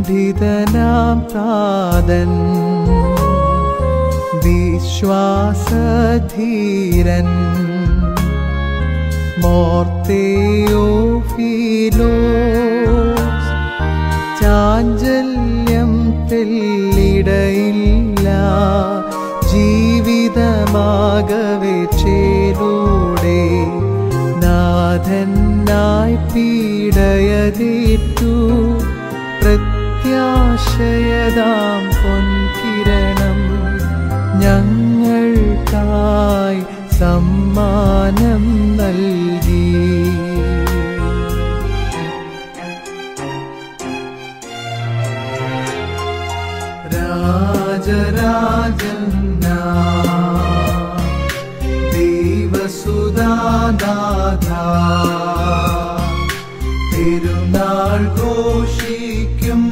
പീഡിതനാം താതൻ വിശ്വാസധീരൻ മോർത്തേയോഫിലോ ചാഞ്ചല്യം തെല്ലിടയില്ല ജീവിതമാകവെ ചേലൂടെ നാഥനായി പീഡയതേറ്റു പ്രത്യാശയതാം പൊൻകിരണം ഞങ്ങൾക്കായി സമ്മാനം നൽകി രാജരാജന്ന ദൈവസുദാദാഥ തിരുനാൾ ഘോഷിക്കും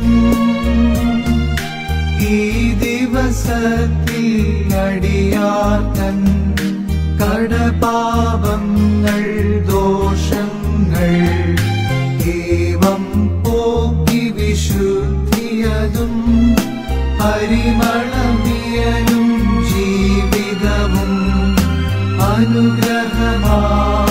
ഈ ദിവസത്തിൽ അടിയാത്തൻ കടപാപങ്ങൾ ദോഷങ്ങൾ ഏവം പോക്കി വിശുദ്ധിയതും പരിമളമിയലും ജീവിതവും അനുഗ്രഹമാ